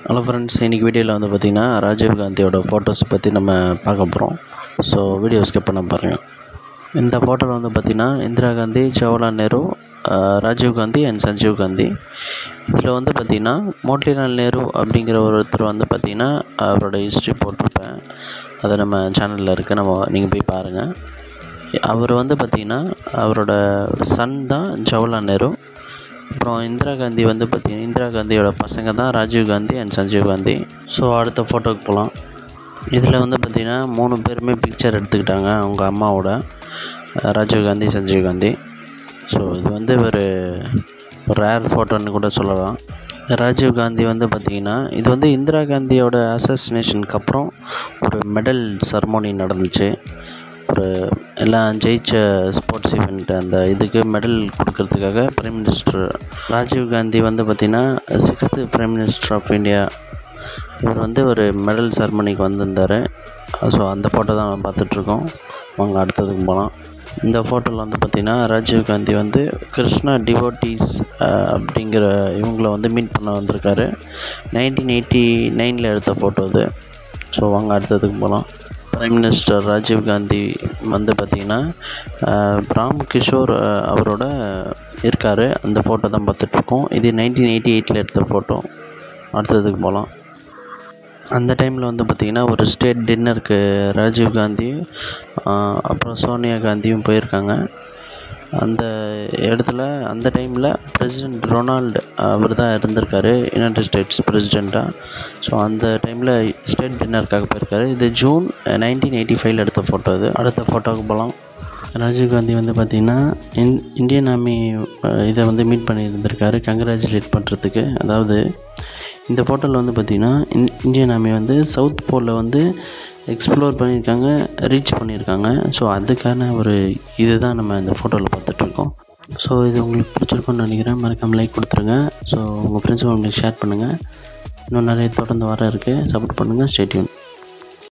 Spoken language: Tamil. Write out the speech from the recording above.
ஹலோ ஃப்ரெண்ட்ஸ் இன்றைக்கி வீடியோவில் வந்து பார்த்திங்கன்னா ராஜீவ் காந்தியோட ஃபோட்டோஸ் பற்றி நம்ம பார்க்க போகிறோம் ஸோ வீடியோ ஸ்கிப் பண்ண பாருங்கள் இந்த ஃபோட்டோவில் வந்து பார்த்திங்கன்னா இந்திரா காந்தி ஜவஹர்லால் நேரு ஆஹ், ராஜீவ் காந்தி அண்ட் சஞ்சீவ் காந்தி இதில் வந்து பார்த்திங்கன்னா மோட்டிலால் நேரு அப்படிங்கிற ஒருத்தர் வந்து பார்த்திங்கன்னா அவரோட ஹிஸ்ட்ரி போட்டிருப்பேன் அது நம்ம சேனலில் இருக்குது நம்ம நீங்கள் போய் பாருங்கள் அவர் வந்து பார்த்திங்கன்னா அவரோட சன் தான் ஜவஹர்லால் நேரு அப்புறம் இந்திரா காந்தி வந்து பார்த்திங்கன்னா இந்திரா காந்தியோட பசங்க தான் ராஜீவ் காந்தி அண்ட் சஞ்சீவ் காந்தி ஸோ அடுத்த ஃபோட்டோக்கு போகலாம் இதில் வந்து பார்த்திங்கன்னா மூணு பேருமே பிக்சர் எடுத்துக்கிட்டாங்க அவங்க அம்மாவோட அஹ் ராஜீவ் காந்தி சஞ்சீவ் காந்தி ஸோ இது வந்து ஒரு ரேர் ஃபோட்டோன்னு கூட சொல்லலாம் ராஜீவ் காந்தி வந்து பார்த்திங்கன்னா இது வந்து இந்திரா காந்தியோட அசசினேஷனுக்கு அப்புறம் ஒரு மெடல் செரமோனி நடந்துச்சு ஒரு எல்லாம் ஜெயிச்ச ஸ்போர்ட்ஸ் ஈவெண்ட் அந்த இதுக்கு மெடல் கொடுக்கறதுக்காக பிரைம் மினிஸ்டர் ராஜீவ் காந்தி வந்து பார்த்திங்கன்னா sixth prime minister of India இவர் வந்து ஒரு மெடல் செரமனிக்கு வந்திருந்தார் ஸோ அந்த ஃபோட்டோ தான் நம்ம பார்த்துட்ருக்கோம் வாங்க அடுத்ததுக்கு போகலாம் இந்த ஃபோட்டோவில் வந்து பார்த்திங்கன்னா ராஜீவ் காந்தி வந்து கிருஷ்ணா டிவோட்டீஸ் அப்படிங்கிற இவங்கள வந்து மீட் பண்ண வந்திருக்காரு நைன்டீன் எயிட்டி நைனில் எடுத்த ஃபோட்டோ இது ஸோ வாங்க அடுத்ததுக்கு போகலாம் பிரைம் மினிஸ்டர் ராஜீவ் காந்தி வந்து பார்த்திங்கன்னா ராம் கிஷோர் அஹ், அவரோட இருக்கார் அந்த ஃபோட்டோ தான் பார்த்துட்ருக்கோம் இது நைன்டீன் எயிட்டி எயிட்டில் எடுத்த ஃபோட்டோ அடுத்ததுக்கு போகலாம் அந்த டைமில் வந்து பார்த்திங்கன்னா ஒரு ஸ்டேட் டின்னருக்கு ராஜீவ் காந்தி ஆஹ், அப்புறம் சோனியா காந்தியும் போயிருக்காங்க அந்த இடத்துல அந்த டைமில் பிரசிடெண்ட் ரொனால்டு அவர் தான் இருந்திருக்காரு யுனைடெட் ஸ்டேட்ஸ் பிரசிடெண்ட்டாக ஸோ அந்த டைமில் ஸ்டேட் டின்னருக்காக போயிருக்காரு இது ஜூன் நைன்டீன் எயிட்டி ஃபைவ்ல எடுத்த ஃபோட்டோ இது அடுத்த ஃபோட்டோவுக்கு போகலாம் ராஜீவ் காந்தி வந்து பார்த்திங்கன்னா இன் இந்தியன் ஆர்மி இதை வந்து மீட் பண்ணியிருந்திருக்காரு கங்க்ராச்சுலேட் பண்ணுறதுக்கு அதாவது இந்த ஃபோட்டோவில் வந்து பார்த்திங்கன்னா இந் இந்தியன் ஆர்மி வந்து சவுத் போலில் வந்து எக்ஸ்ப்ளோர் பண்ணியிருக்காங்க ரீச் பண்ணியிருக்காங்க ஸோ அதுக்கான ஒரு இதுதான் நம்ம இந்த ஃபோட்டோவில் பார்த்துட்ருக்கோம் ஸோ இது உங்களுக்கு பிடிச்சிருக்கும்னு நினைக்கிறேன் மறக்காம லைக் கொடுத்துருங்க ஸோ உங்கள் ஃப்ரெண்ட்ஸ் உங்களுக்கு ஷேர் பண்ணுங்கள் இன்னும் நிறைய தொடர்ந்து வர இருக்குது சப்போர்ட் பண்ணுங்கள் ஸ்டேட்யூன்